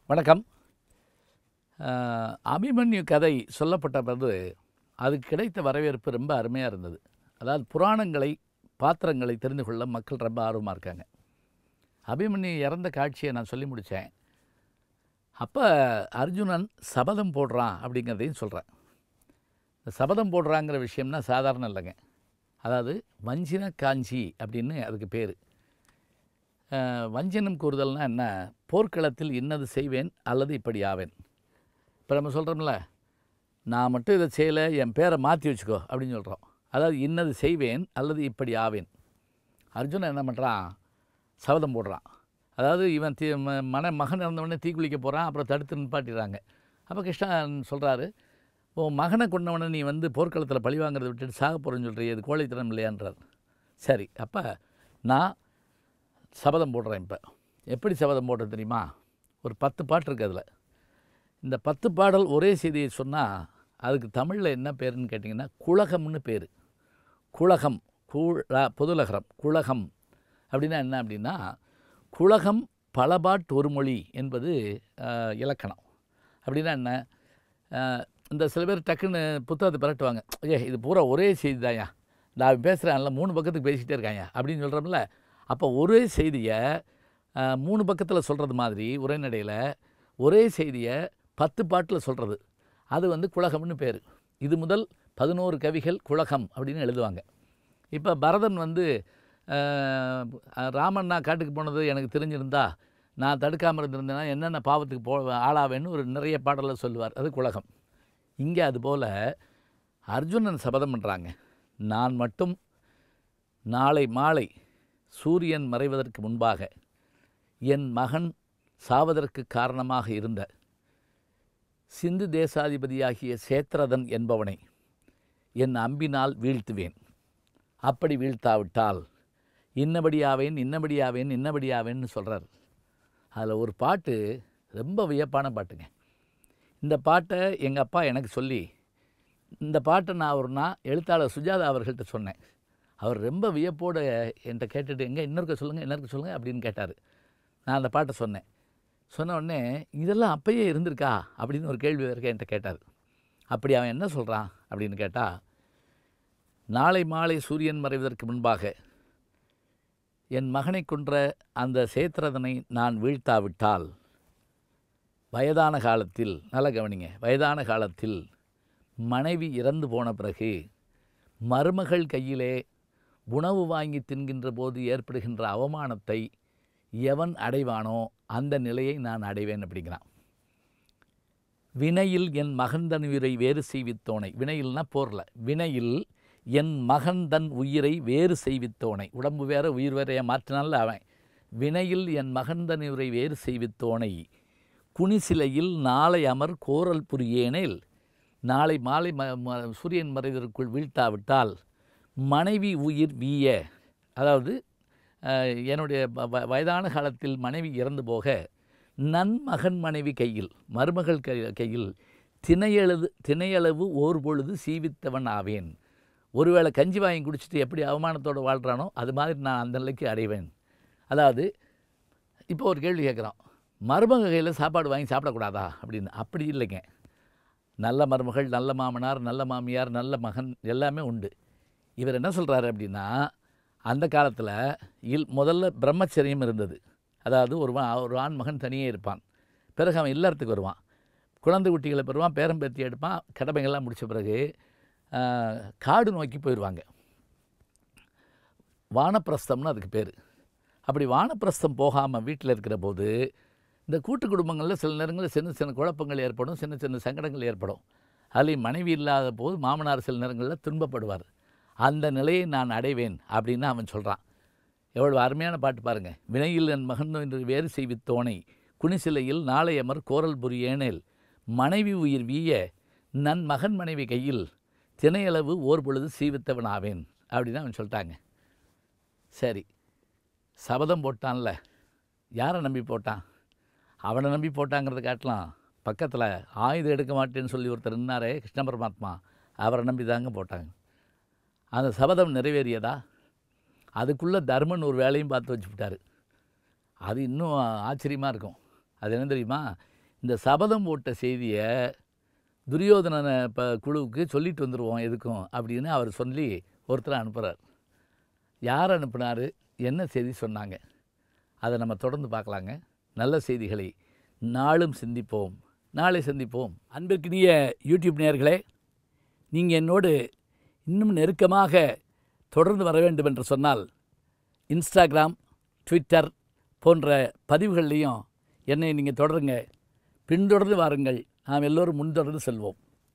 வணக்கம் அஹ், அபிமன்யு கதை சொல்லப்பட்ட போது அதுக்கு கிடைத்த வரவேற்பு ரொம்ப அருமையாக இருந்தது அதாவது புராணங்களை பாத்திரங்களை தெரிந்து கொள்ள மக்கள் ரொம்ப ஆர்வமாக இருக்காங்க அபிமன்யு இறந்த காட்சியை நான் சொல்லி முடித்தேன் அப்போ அர்ஜுனன் சபதம் போடுறான் அப்படிங்கிறதையும் சொல்கிறேன் இந்த சபதம் போடுறாங்கிற விஷயம்னா சாதாரணம் இல்லைங்க அதாவது வஞ்சின காஞ்சி அப்படின்னு அதுக்கு பேர் வஞ்சனம் கூறுதல்னா என்ன போர்க்களத்தில் இன்னது செய்வேன் அல்லது இப்படி ஆவேன் இப்போ நம்ம சொல்கிறோம்ல நான் மட்டும் இதை செய்யலை என் பேரை மாற்றி வச்சுக்கோ அப்படின்னு சொல்கிறோம் அதாவது இன்னது செய்வேன் அல்லது இப்படி ஆவேன் அர்ஜுனன் என்ன பண்ணுறான் சபதம் போடுறான் அதாவது இவன் தீ ம- மன மகன் இறந்தவொடனே தீக்குளிக்க போகிறான் அப்புறம் தடுத்து நிப்பாட்டிடுறாங்க அப்போ கிருஷ்ணன் சொல்கிறாரு உன் மகனை கொண்டவனை நீ வந்து போர்க்களத்தில் பழி வாங்குறதை விட்டுட்டு சாக போகிறேன்னு சொல்கிறிய இது கோழைத்தனம் இல்லையான்றார் சரி அப்போ நான் சபதம் போடுறேன் இப்போ எப்படி சபதம் போடுறது தெரியுமா ஒரு பத்து பாட்டு இருக்குது அதில் இந்த பத்து பாடல் ஒரே செய்தியை சொன்னால் அதுக்கு தமிழில் என்ன பேருன்னு கேட்டிங்கன்னா குலகம்னு பேர் குலகம் கூழ பொதுலகரம் குலகம் அப்படின்னா என்ன அப்படின்னா குலகம் பலபாட் ஒரு மொழி என்பது ஆஹ், இலக்கணம் அப்படின்னா என்ன ஆஹ், இந்த சில பேர் டக்குன்னு புத்தகத்தை பரட்டுவாங்க ஏ இது பூரா ஒரே செய்தி தான்யா நான் பேசுகிறேன்ல மூணு பக்கத்துக்கு பேசிக்கிட்டே இருக்காங்க அப்படின்னு சொல்கிறோம்ல அப்போ ஒரே செய்தியை ஆஹ், மூணு பக்கத்தில் சொல்கிறது மாதிரி உரைநடையில் ஒரே செய்தியை பத்து பாட்டில் சொல்கிறது அது வந்து குலகம்னு பேர் இது முதல் பதினோரு கவிகள் குலகம் அப்படின்னு எழுதுவாங்க இப்போ பரதன் வந்து ஆஹ், ராமன் நான் காட்டுக்கு போனது எனக்கு தெரிஞ்சிருந்தா நான் தடுக்காமல் இருந்திருந்தேன்னா என்னென்ன பாவத்துக்கு போ ஆளாவேன்னு ஒரு நிறைய பாடலில் சொல்லுவார் அது குலகம் இங்கே அதுபோல் அர்ஜுனன் சபதம் பண்ணுறாங்க நான் மட்டும் நாளை மாலை சூரியன் மறைவதற்கு முன்பாக என் மகன் சாவதற்கு காரணமாக இருந்த சிந்து தேசாதிபதியாகிய சேத்திரதன் என்பவனை என் அம்பினால் வீழ்த்துவேன் அப்படி வீழ்த்தாவிட்டால் இன்னபடியாவேன் இன்னபடியாவேன் இன்னபடியாவேன்னு சொல்கிறார் அதில் ஒரு பாட்டு ரொம்ப வியப்பான பாட்டுங்க இந்த பாட்டை எங்கள் அப்பா எனக்கு சொல்லி இந்த பாட்டை நான் ஒரு நாள் எழுத்தாளர் சுஜாதா அவர்கள்ட்ட சொன்னேன் அவர் ரொம்ப வியப்போடு என்கிட்ட கேட்டுட்டு எங்கே இன்னொருக்க சொல்லுங்கள் இன்னொருக்க சொல்லுங்கள் அப்படின்னு கேட்டார் நான் அந்த பாட்டை சொன்னேன் சொன்ன உடனே இதெல்லாம் அப்பயே இருந்திருக்கா அப்படின்னு ஒரு கேள்வி வரைக்கும் என்கிட்ட கேட்டார் அப்படி அவன் என்ன சொல்கிறான் அப்படின்னு கேட்டால் நாளை மாலை சூரியன் மறைவதற்கு முன்பாக என் மகனை கொன்ற அந்த சேத்திரதனை நான் வீழ்த்தாவிட்டால் வயதான காலத்தில் நல்ல கவனிங்க வயதான காலத்தில் மனைவி இறந்து போன பிறகு மருமகள் கையிலே உணவு வாங்கி தின்கின்ற போது ஏற்படுகின்ற அவமானத்தை எவன் அடைவானோ அந்த நிலையை நான் அடைவேன் அப்படிங்கிறான் வினையில் என் மகன்தன் உயிரை வேறு செய்வித்தோனை வினையில்னா போரில் வினையில் என் மகன் தன் உயிரை வேறு செய்வித்தோனை உடம்பு வேற உயிர் வேறைய மாற்றினால அவன் வினையில் என் மகன் தன் உயிரை வேறு செய்வித்தோனை குனிசிலையில் நாளை அமர் கோரல் புரியேனேல் நாளை மாலை ம ம- சூரியன் மறைவதற்குள் வீழ்த்தாவிட்டால் மனைவி உயிர் வீய அதாவது அஹ், என்னுடைய வ- வ- வயதான காலத்தில் மனைவி இறந்து போக நன்மகன் மனைவி கையில் மருமகள் கை கையில் திணையளவு திணையளவு ஓர் பொழுது சீவித்தவன் ஆவேன் ஒருவேளை கஞ்சி வாங்கி குடிச்சிட்டு எப்படி அவமானத்தோடு வாழ்கிறானோ அது மாதிரி நான் அந்த நிலைக்கு அடைவேன் அதாவது இப்போ ஒரு கேள்வி கேட்குறோம் மருமக கையில் சாப்பாடு வாங்கி சாப்பிடக்கூடாதா அப்படின்னு அப்படி இல்லைங்க நல்ல மருமகள் நல்ல மாமனார் நல்ல மாமியார் நல்ல மகன் எல்லாமே உண்டு இவர் என்ன சொல்கிறாரு அப்படின்னா அந்த காலத்தில் இல் முதல்ல பிரம்மச்சரியம் இருந்தது அதாவது ஒரு வா- ஒரு ஆண் மகன் தனியே இருப்பான் பிறகு அவன் இல்லறத்துக்கு வருவான் குழந்தை குட்டிகளை பெறுவான் பேரம்பேத்தி எடுப்பான் கடமைகள்லாம் முடிச்ச பிறகு ஆஹ், காடு நோக்கி போயிடுவாங்க வானப்பிரஸ்தம்னு அதுக்கு பேர் அப்படி வானப்பிரஸ்தம் போகாமல் வீட்டில் இருக்கிற போது இந்த கூட்டு குடும்பங்களில் சில நேரங்களில் சின்ன சின்ன குழப்பங்கள் ஏற்படும் சின்ன சின்ன சங்கடங்கள் ஏற்படும் அதுலேயும் மனைவி இல்லாத போது மாமனார் சில நேரங்களில் துன்பப்படுவார் அந்த நிலையை நான் அடைவேன் அப்படின்னு அவன் சொல்கிறான் எவ்வளவு அருமையான பாட்டு பாருங்க வினையில் என் மகன் என்று வேறு செய்வித்தோனை குனிசிலையில் நாளை அமர் கோரல் புரியேனேல் மனைவி உயிர் வீய நன் மகன் மனைவி கையில் திணையளவு ஓர் பொழுது சீவித்தவன் ஆவேன் அப்படின்னு அவன் சொல்லிட்டாங்க சரி சபதம் போட்டான்ல யாரை நம்பி போட்டான் அவனை நம்பி போட்டாங்கிறத காட்டலாம் பக்கத்தில் ஆயுதம் எடுக்க மாட்டேன்னு சொல்லி ஒருத்தர் நின்னாரே கிருஷ்ண பரமாத்மா அவரை நம்பி தாங்க போட்டாங்க அந்த சபதம் நிறைவேறியதா அதுக்குள்ளே தர்மன் ஒரு வேலையும் பார்த்து வச்சுவிட்டாரு அது இன்னும் ஆச்சரியமாக இருக்கும் அது என்ன தெரியுமா இந்த சபதம் போட்ட செய்தியை துரியோதனனை இப்போ குழுவுக்கு சொல்லிட்டு வந்துடுவோம் எதுக்கும் அப்படின்னு அவர் சொல்லி ஒருத்தர் அனுப்புகிறார் யார் அனுப்புனார் என்ன செய்தி சொன்னாங்க அதை நம்ம தொடர்ந்து பார்க்கலாங்க நல்ல செய்திகளை நாளும் சிந்திப்போம் நாளை சந்திப்போம் அன்பிற்கினிய யூடியூப் நேயர்களே நீங்கள் என்னோடு இன்னும் நெருக்கமாக தொடர்ந்து வர வேண்டும் என்று சொன்னால் இன்ஸ்டாகிராம் ட்விட்டர் போன்ற பதிவுகள்லையும் என்னை நீங்கள் தொடருங்க பின்தொடர்ந்து வாருங்கள் நாம் எல்லோரும் முன்தொடர்ந்து செல்வோம்